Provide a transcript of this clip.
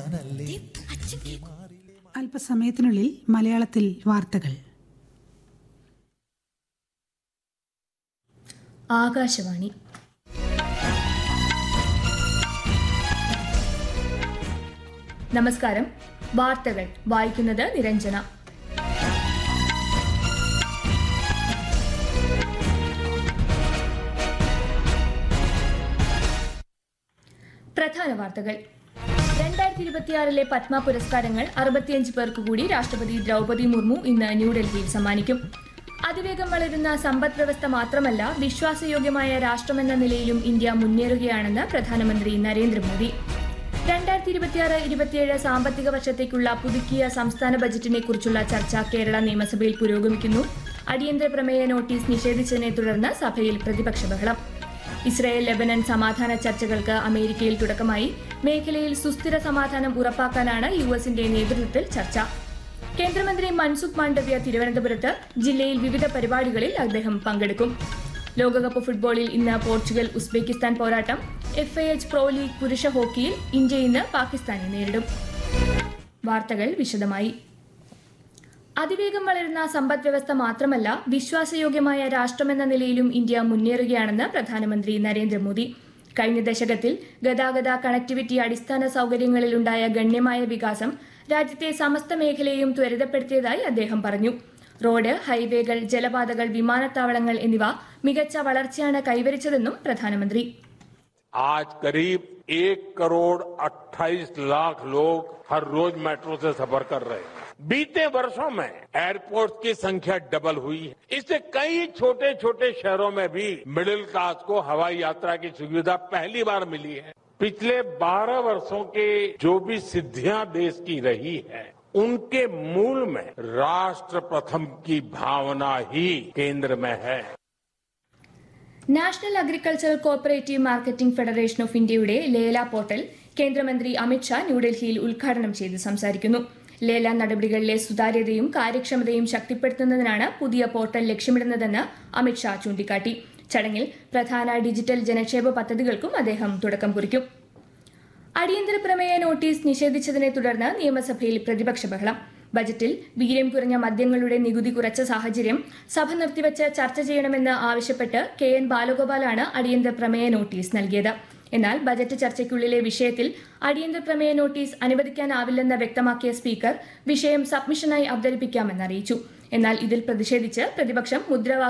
അല്പസമയത്തിനുള്ളിൽ മലയാളത്തിൽ വാർത്തകൾ ആകാശവാണി നമസ്കാരം വാർത്തകൾ വായിക്കുന്നത് നിരഞ്ജന പ്രധാന വാർത്തകൾ രണ്ടായിരത്തി ഇരുപത്തിയാറിലെ പത്മ പുരസ്കാരങ്ങൾ അറുപത്തിയഞ്ച് പേർക്ക് കൂടി രാഷ്ട്രപതി ദ്രൗപദി മുർമു ഇന്ന് ന്യൂഡൽഹിയിൽ സമ്മാനിക്കും അതിവേഗം വളരുന്ന സമ്പദ് വ്യവസ്ഥ മാത്രമല്ല വിശ്വാസയോഗ്യമായ രാഷ്ട്രമെന്ന നിലയിലും ഇന്ത്യ മുന്നേറുകയാണെന്ന് പ്രധാനമന്ത്രി നരേന്ദ്രമോദി രണ്ടായിരത്തി ഇരുപത്തിയാറ് ഇരുപത്തിയേഴ് സാമ്പത്തിക വർഷത്തേക്കുള്ള പുതുക്കിയ സംസ്ഥാന ബജറ്റിനെ കുറിച്ചുള്ള ചർച്ച കേരള നിയമസഭയിൽ പുരോഗമിക്കുന്നു അടിയന്തര പ്രമേയ നോട്ടീസ് നിഷേധിച്ചതിനെ തുടർന്ന് സഭയിൽ പ്രതിപക്ഷ ബഹളം ഇസ്രായേൽ ലെബനൻ സമാധാന ചർച്ചകൾക്ക് അമേരിക്കയിൽ തുടക്കമായി മേഖലയിൽ സുസ്ഥിര സമാധാനം ഉറപ്പാക്കാനാണ് യു എസിന്റെ നേതൃത്വത്തിൽ ചർച്ച കേന്ദ്രമന്ത്രി മൻസുഖ് മാണ്ഡവ്യ തിരുവനന്തപുരത്ത് ജില്ലയിൽ വിവിധ പരിപാടികളിൽ അദ്ദേഹം പങ്കെടുക്കും ലോകകപ്പ് ഫുട്ബോളിൽ ഇന്ന് പോർച്ചുഗൽ ഉസ്ബെക്കിസ്ഥാൻ പോരാട്ടം F I H pro league പുരുഷ ഹോക്കിയിൽ ഇന്ത്യ ഇന്ന് പാകിസ്ഥാനെ നേരിടും വാർത്തകൾ വിശദമായി അതിവേഗം വളരുന്ന സമ്പദ് വ്യവസ്ഥ മാത്രമല്ല വിശ്വാസയോഗ്യമായ രാഷ്ട്രമെന്ന നിലയിലും ഇന്ത്യ മുന്നേറുകയാണെന്ന് പ്രധാനമന്ത്രി നരേന്ദ്രമോദി കഴിഞ്ഞ ദശകത്തിൽ ഗതാഗത കണക്ടിവിറ്റി അടിസ്ഥാന സൗകര്യങ്ങളിലുണ്ടായ ഗണ്യമായ വികാസം രാജ്യത്തെ സമസ്ത മേഖലയെയും ത്വരിതപ്പെടുത്തിയതായി അദ്ദേഹം പറഞ്ഞു റോഡ് ഹൈവേകൾ ജലപാതകൾ വിമാനത്താവളങ്ങൾ എന്നിവ മികച്ച വളർച്ചയാണ് കൈവരിച്ചതെന്നും പ്രധാനമന്ത്രി आज करीब एक करोड़ 28 लाख लोग हर रोज मेट्रो से सफर कर रहे हैं बीते वर्षों में एयरपोर्ट की संख्या डबल हुई है इससे कई छोटे छोटे शहरों में भी मिडिल क्लास को हवाई यात्रा की सुविधा पहली बार मिली है पिछले 12 वर्षों के जो भी सिद्धियां देश की रही है उनके मूल में राष्ट्र प्रथम की भावना ही केंद्र में है national agricultural cooperative marketing federation of ഇന്ത്യയുടെ ലേല പോർട്ടൽ കേന്ദ്രമന്ത്രി അമിത്ഷാ ന്യൂഡൽഹിയിൽ ഉദ്ഘാടനം ചെയ്ത് സംസാരിക്കുന്നു ലേല നടപടികളിലെ സുതാര്യതയും കാര്യക്ഷമതയും ശക്തിപ്പെടുത്തുന്നതിനാണ് പുതിയ പോർട്ടൽ ലക്ഷ്യമിടുന്നതെന്ന് അമിത്ഷാ ചൂണ്ടിക്കാട്ടി ചടങ്ങിൽ പ്രധാന ഡിജിറ്റൽ ജനക്ഷേമ പദ്ധതികൾക്കും അദ്ദേഹം തുടക്കം കുറിക്കും അടിയന്തര പ്രമേയ നോട്ടീസ് നിഷേധിച്ചതിനെ തുടർന്ന് നിയമസഭയിൽ പ്രതിപക്ഷ ബഹളം ബജറ്റിൽ വീര്യം കുറഞ്ഞ മദ്യങ്ങളുടെ നികുതി കുറച്ച സാഹചര്യം സഭ നിർത്തിവച്ച് ചർച്ച ചെയ്യണമെന്ന് ആവശ്യപ്പെട്ട് കെ എൻ ബാലഗോപാലാണ് അടിയന്തര പ്രമേയ നോട്ടീസ് നൽകിയത് എന്നാൽ ബജറ്റ് ചർച്ചയ്ക്കുള്ളിലെ വിഷയത്തിൽ അടിയന്തര പ്രമേയ നോട്ടീസ് അനുവദിക്കാനാവില്ലെന്ന് വ്യക്തമാക്കിയ സ്പീക്കർ വിഷയം സബ്മിഷനായി അവതരിപ്പിക്കാമെന്ന് അറിയിച്ചു എന്നാൽ ഇതിൽ പ്രതിഷേധിച്ച് പ്രതിപക്ഷം മുദ്രാവാക്യം